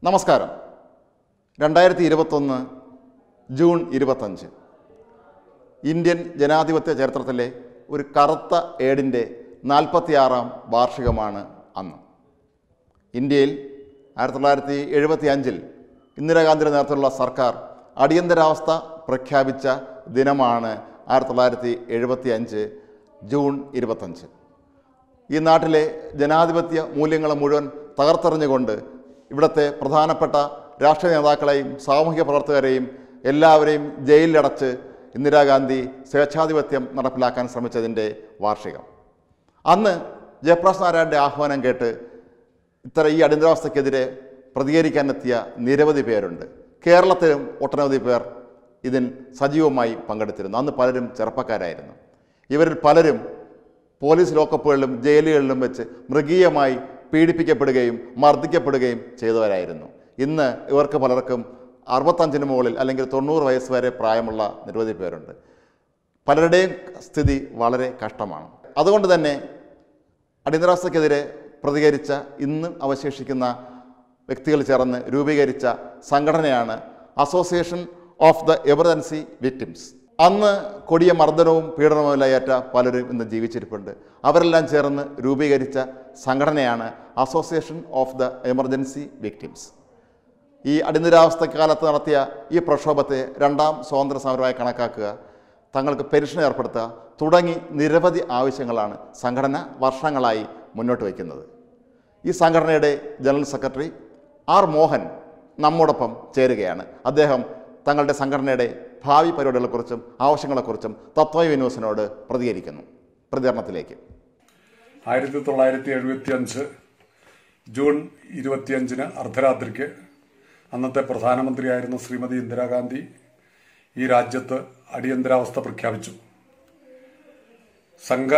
നമസ്കാരം രണ്ടായിരത്തി ഇരുപത്തൊന്ന് ജൂൺ ഇരുപത്തഞ്ച് ഇന്ത്യൻ ജനാധിപത്യ ചരിത്രത്തിലെ ഒരു കറുത്ത ഏടിൻ്റെ നാൽപ്പത്തിയാറാം വാർഷികമാണ് അന്ന് ഇന്ത്യയിൽ ആയിരത്തി തൊള്ളായിരത്തി എഴുപത്തി അഞ്ചിൽ ഇന്ദിരാഗാന്ധിയുടെ നേതൃത്വത്തിലുള്ള സർക്കാർ അടിയന്തരാവസ്ഥ പ്രഖ്യാപിച്ച ദിനമാണ് ആയിരത്തി തൊള്ളായിരത്തി എഴുപത്തി അഞ്ച് ജൂൺ ഇരുപത്തഞ്ച് ഈ നാട്ടിലെ ജനാധിപത്യ മൂല്യങ്ങളെ മുഴുവൻ തകർത്തെറിഞ്ഞുകൊണ്ട് ഇവിടുത്തെ പ്രധാനപ്പെട്ട രാഷ്ട്രീയ നേതാക്കളെയും സാമൂഹിക പ്രവർത്തകരെയും എല്ലാവരെയും ജയിലിലടച്ച് ഇന്ദിരാഗാന്ധി സ്വേച്ഛാധിപത്യം നടപ്പിലാക്കാൻ ശ്രമിച്ചതിൻ്റെ വാർഷികം അന്ന് ജയപ്രകാശ് നാരായണൻ്റെ ആഹ്വാനം കേട്ട് ഇത്ര ഈ അടിയന്തരാവസ്ഥക്കെതിരെ പ്രതികരിക്കാനെത്തിയ നിരവധി പേരുണ്ട് കേരളത്തിലും ഒട്ടനവധി പേർ ഇതിൽ സജീവമായി പങ്കെടുത്തിരുന്നു അന്ന് പലരും ചെറുപ്പക്കാരായിരുന്നു ഇവരിൽ പലരും പോലീസ് ലോക്കപ്പുകളിലും ജയിലുകളിലും വെച്ച് മൃഗീയമായി പീഡിപ്പിക്കപ്പെടുകയും മർദ്ദിക്കപ്പെടുകയും ചെയ്തവരായിരുന്നു ഇന്ന് ഇവർക്ക് പലർക്കും അറുപത്തഞ്ചിന് മുകളിൽ അല്ലെങ്കിൽ തൊണ്ണൂറ് വയസ്സ് വരെ പ്രായമുള്ള നിരവധി പേരുണ്ട് പലരുടെയും സ്ഥിതി വളരെ കഷ്ടമാണ് അതുകൊണ്ട് തന്നെ അടിയന്തരാവസ്ഥക്കെതിരെ പ്രതികരിച്ച ഇന്ന് അവശേഷിക്കുന്ന വ്യക്തികൾ ചേർന്ന് രൂപീകരിച്ച സംഘടനയാണ് association of the emergency victims അന്ന് കൊടിയ മർദ്ദനവും പീഡനവും ഏറ്റ പലരും ഇന്ന് ജീവിച്ചിരിപ്പുണ്ട് അവരെല്ലാം ചേർന്ന് രൂപീകരിച്ച സംഘടനയാണ് association of the emergency victims ഈ അടിയന്തരാവസ്ഥക്കാലത്ത് നടത്തിയ ഈ പ്രക്ഷോഭത്തെ രണ്ടാം സ്വാതന്ത്ര്യ സമരമായി കണക്കാക്കുക തങ്ങൾക്ക് പെൻഷൻ ഏർപ്പെടുത്തുക തുടങ്ങി നിരവധി ആവശ്യങ്ങളാണ് സംഘടന വർഷങ്ങളായി മുന്നോട്ട് വയ്ക്കുന്നത് ഈ സംഘടനയുടെ ജനറൽ സെക്രട്ടറി ആർ മോഹൻ നമ്മോടൊപ്പം ചേരുകയാണ് അദ്ദേഹം തങ്ങളുടെ സംഘടനയുടെ ഭാവി പരിപാടികളെക്കുറിച്ചും ആവശ്യങ്ങളെക്കുറിച്ചും തത്വ ന്യൂസിനോട് പ്രതികരിക്കുന്നു പ്രതികരണത്തിലേക്ക് ആയിരത്തി തൊള്ളായിരത്തി എഴുപത്തി അഞ്ച് ജൂൺ ഇരുപത്തിയഞ്ചിന് അർദ്ധരാത്രിക്ക് അന്നത്തെ പ്രധാനമന്ത്രിയായിരുന്ന ശ്രീമതി ഇന്ദിരാഗാന്ധി ഈ രാജ്യത്ത് അടിയന്തരാവസ്ഥ പ്രഖ്യാപിച്ചു സംഘ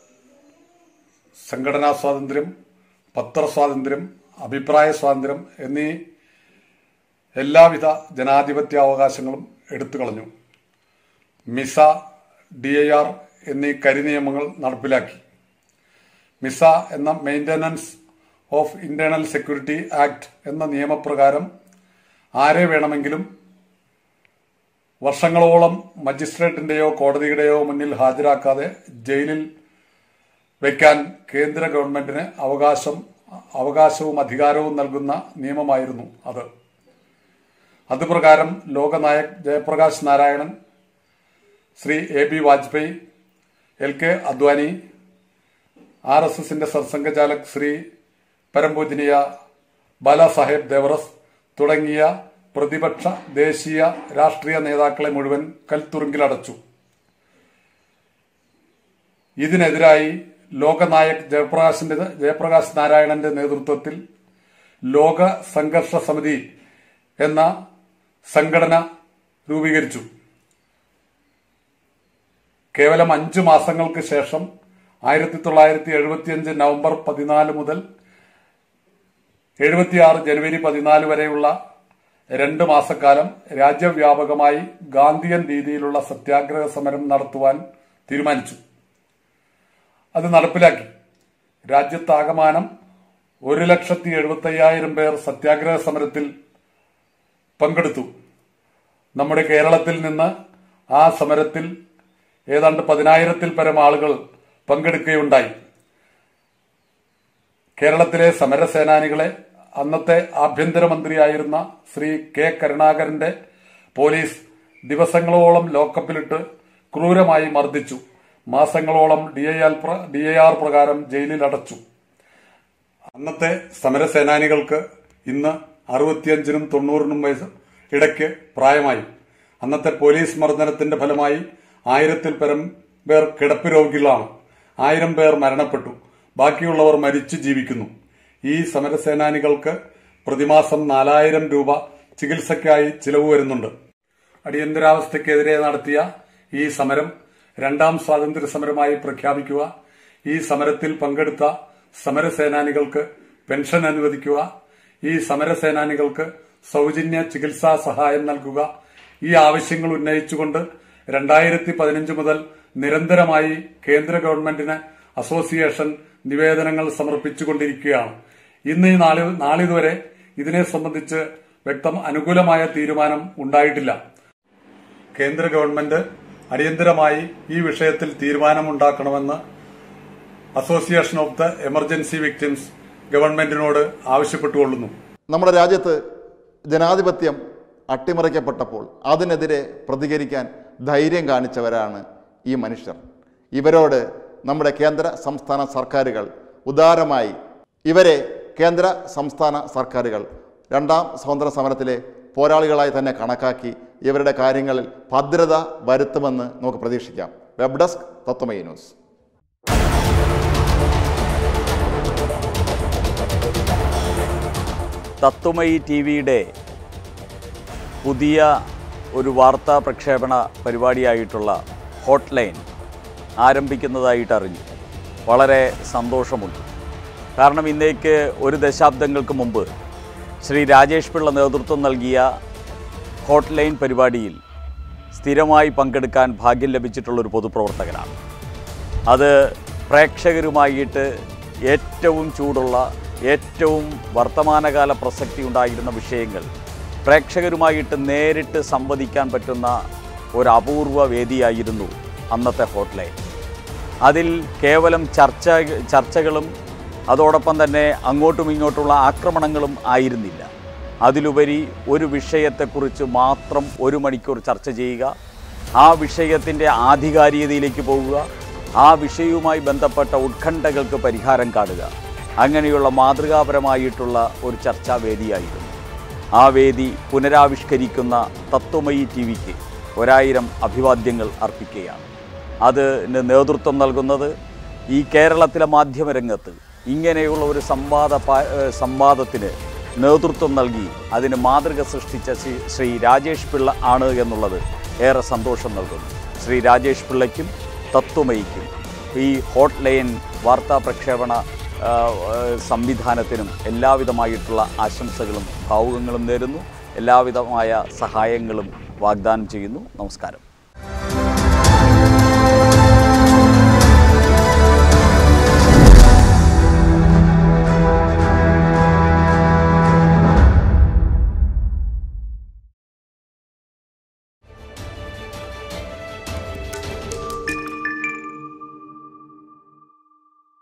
സംഘടനാ സ്വാതന്ത്ര്യം പത്രസ്വാതന്ത്ര്യം അഭിപ്രായ സ്വാതന്ത്ര്യം എന്നീ എല്ലാവിധ ജനാധിപത്യാവകാശങ്ങളും എടുത്തു കളഞ്ഞു മിസ ഡി ഐ ആർ എന്നീ കരിനിയമങ്ങൾ നടപ്പിലാക്കി മിസ എന്ന maintenance of internal security act എന്ന നിയമപ്രകാരം ആരെ വേണമെങ്കിലും വർഷങ്ങളോളം മജിസ്ട്രേറ്റിന്റെയോ കോടതിയുടെയോ മുന്നിൽ ഹാജരാക്കാതെ ജയിലിൽ വയ്ക്കാൻ കേന്ദ്ര ഗവൺമെന്റിന് അവകാശം അവകാശവും അധികാരവും നൽകുന്ന നിയമമായിരുന്നു അത് അതുപ്രകാരം Loknayak Jayaprakash Narayanan Shri A B Vajpayee L K Advani R S എസിന്റെ സർസംഘചാലക് ശ്രീ പരംപൂജനീയ ബാലാസാഹേബ് ദേവറസ് തുടങ്ങിയ പ്രതിപക്ഷ ദേശീയ രാഷ്ട്രീയ നേതാക്കളെ മുഴുവൻ കൽത്തുറുങ്കിലടച്ചു ഇതിനെതിരായി ലോകനായക് ജയപ്രകാശിന്റെ ജയപ്രകാശ് നാരായണന്റെ നേതൃത്വത്തിൽ ലോക സംഘർഷ സമിതി എന്ന സംഘടന രൂപീകരിച്ചു കേവലം അഞ്ചു മാസങ്ങൾക്ക് ശേഷം ആയിരത്തി തൊള്ളായിരത്തി എഴുപത്തിയഞ്ച് നവംബർ പതിനാല് മുതൽ എഴുപത്തിയാറ് ജനുവരി പതിനാല് വരെയുള്ള രണ്ട് മാസക്കാലം രാജ്യവ്യാപകമായി ഗാന്ധിയൻ രീതിയിലുള്ള സത്യാഗ്രഹ സമരം നടത്തുവാൻ തീരുമാനിച്ചു അത് നടപ്പിലാക്കി രാജ്യത്താകമാനം ഒരു ലക്ഷത്തി എഴുപത്തി അയ്യായിരം പേർ സത്യാഗ്രഹ സമരത്തിൽ പങ്കെടുത്തു നമ്മുടെ കേരളത്തിൽ നിന്ന് ആ സമരത്തിൽ ഏതാണ്ട് പതിനായിരത്തിൽ പരം ആളുകൾ പങ്കെടുക്കുകയുണ്ടായി കേരളത്തിലെ സമരസേനാനികളെ അന്നത്തെ ആഭ്യന്തരമന്ത്രിയായിരുന്ന ശ്രീ കെ കരുണാകരന്റെ പോലീസ് ദിവസങ്ങളോളം ലോക്കപ്പിലിട്ട് ക്രൂരമായി മർദ്ദിച്ചു മാസങ്ങളോളം ഡി ഐ ആർ പ്രകാരം ജയിലിൽ അടച്ചു അന്നത്തെ സമരസേനാനികൾക്ക് ഇന്ന് അറുപത്തിയഞ്ചിനും തൊണ്ണൂറിനും വയസ്സ് ഇടയ്ക്ക് പ്രായമായി അന്നത്തെ പോലീസ് മർദ്ദനത്തിന്റെ ഫലമായി ആയിരത്തിൽ പരം പേർ കിടപ്പ് രോഗികളാണ് ആയിരം പേർ മരണപ്പെട്ടു ബാക്കിയുള്ളവർ മരിച്ചു ജീവിക്കുന്നു ഈ സമരസേനാനികൾക്ക് പ്രതിമാസം നാലായിരം രൂപ ചികിത്സയ്ക്കായി ചിലവ് വരുന്നുണ്ട് അടിയന്തരാവസ്ഥയ്ക്കെതിരെ നടത്തിയ ഈ സമരം രണ്ടാം സ്വാതന്ത്ര്യ സമരമായി പ്രഖ്യാപിക്കുക ഈ സമരത്തിൽ പങ്കെടുത്ത സമരസേനാനികൾക്ക് പെൻഷൻ അനുവദിക്കുക ഈ സമരസേനാനികൾക്ക് സൗജന്യ ചികിത്സാ സഹായം നൽകുക ഈ ആവശ്യങ്ങൾ ഉന്നയിച്ചുകൊണ്ട് രണ്ടായിരത്തി പതിനഞ്ച് മുതൽ നിരന്തരമായി കേന്ദ്ര ഗവൺമെന്റിന് അസോസിയേഷൻ നിവേദനങ്ങൾ സമർപ്പിച്ചുകൊണ്ടിരിക്കുകയാണ് ഇന്ന് ഈ നാളി നാളിതുവരെ ഇതിനെ സംബന്ധിച്ച് വ്യക്തം അനുകൂലമായ തീരുമാനം ഉണ്ടായിട്ടില്ല കേന്ദ്ര ഗവൺമെന്റ് അടിയന്തരമായി ഈ വിഷയത്തിൽ തീരുമാനമുണ്ടാക്കണമെന്ന് association of the emergency victims ഗവൺമെന്റിനോട് ആവശ്യപ്പെട്ടുകൊള്ളുന്നു നമ്മുടെ രാജ്യത്ത് ജനാധിപത്യം അട്ടിമറിക്കപ്പെട്ടപ്പോൾ അതിനെതിരെ പ്രതികരിക്കാൻ ധൈര്യം കാണിച്ചവരാണ് ഈ മനുഷ്യർ ഇവരോട് നമ്മുടെ കേന്ദ്ര സംസ്ഥാന സർക്കാരുകൾ ഉദാരമായി ഇവരെ കേന്ദ്ര സംസ്ഥാന സർക്കാരുകൾ രണ്ടാം സ്വാതന്ത്ര്യ സമരത്തിലെ പോരാളികളായി തന്നെ കണക്കാക്കി ഇവരുടെ കാര്യങ്ങളിൽ ഭദ്രത വരുത്തുമെന്ന് നമുക്ക് പ്രതീക്ഷിക്കാം web desk Tatvamayi news Tatvamayi T വിയുടെ പുതിയ ഒരു വാർത്താ പ്രക്ഷേപണ പരിപാടിയായിട്ടുള്ള ഹോട്ട് ലൈൻ ആരംഭിക്കുന്നതായിട്ട് അറിഞ്ഞു വളരെ സന്തോഷമുണ്ട് കാരണം ഇന്നേക്ക് ഒരു ദശാബ്ദങ്ങൾക്ക് മുമ്പ് ശ്രീ രാജേഷ് പിള്ള നേതൃത്വം നൽകിയ ഹോട്ട് ലൈൻ പരിപാടിയിൽ സ്ഥിരമായി പങ്കെടുക്കാൻ ഭാഗ്യം ലഭിച്ചിട്ടുള്ളൊരു പൊതുപ്രവർത്തകനാണ് അത് പ്രേക്ഷകരുമായിട്ട് ഏറ്റവും ചൂടുള്ള ഏറ്റവും വർത്തമാനകാല പ്രസക്തി ഉണ്ടായിരുന്ന വിഷയങ്ങൾ പ്രേക്ഷകരുമായിട്ട് നേരിട്ട് സംവദിക്കാൻ പറ്റുന്ന ഒരു അപൂർവ വേദിയായിരുന്നു അന്നത്തെ ഹോട്ട്ലൈൻ അതിൽ കേവലം ചർച്ച ചർച്ചകളും അതോടൊപ്പം തന്നെ അങ്ങോട്ടും ഇങ്ങോട്ടുള്ള ആക്രമണങ്ങളും ആയിരുന്നില്ല അതിലുപരി ഒരു വിഷയത്തെക്കുറിച്ച് മാത്രം ഒരു മണിക്കൂർ ചർച്ച ചെയ്യുക ആ വിഷയത്തിൻ്റെ ആധികാരികതയിലേക്ക് പോവുക ആ വിഷയവുമായി ബന്ധപ്പെട്ട ഉത്കണ്ഠകൾക്ക് പരിഹാരം കാണുക അങ്ങനെയുള്ള മാതൃകാപരമായിട്ടുള്ള ഒരു ചർച്ചാ വേദിയായിരുന്നു ആ വേദി പുനരാവിഷ്കരിക്കുന്ന തത്വമയി ടി വിക്ക് ഒരായിരം അഭിവാദ്യങ്ങൾ അർപ്പിക്കുകയാണ് അതിന് നേതൃത്വം നൽകുന്നത് ഈ കേരളത്തിലെ മാധ്യമരംഗത്ത് ഇങ്ങനെയുള്ള ഒരു സംവാദ പാ- ഏഹ് സംവാദത്തിന് നേതൃത്വം നൽകി അതിന് മാതൃക സൃഷ്ടിച്ച ശ്രീ ശ്രീ രാജേഷ് പിള്ള ആണ് എന്നുള്ളത് ഏറെ സന്തോഷം നൽകുന്നു ശ്രീ രാജേഷ് പിള്ളയ്ക്കും തത്വമയിക്കും ഈ ഹോട്ട് ലൈൻ വാർത്താ പ്രക്ഷേപണ ആ, ആ, സംവിധാനത്തിനും എല്ലാവിധമായിട്ടുള്ള ആശംസകളും ഭാവുകങ്ങളും നേരുന്നു എല്ലാവിധമായ സഹായങ്ങളും വാഗ്ദാനം ചെയ്യുന്നു നമസ്കാരം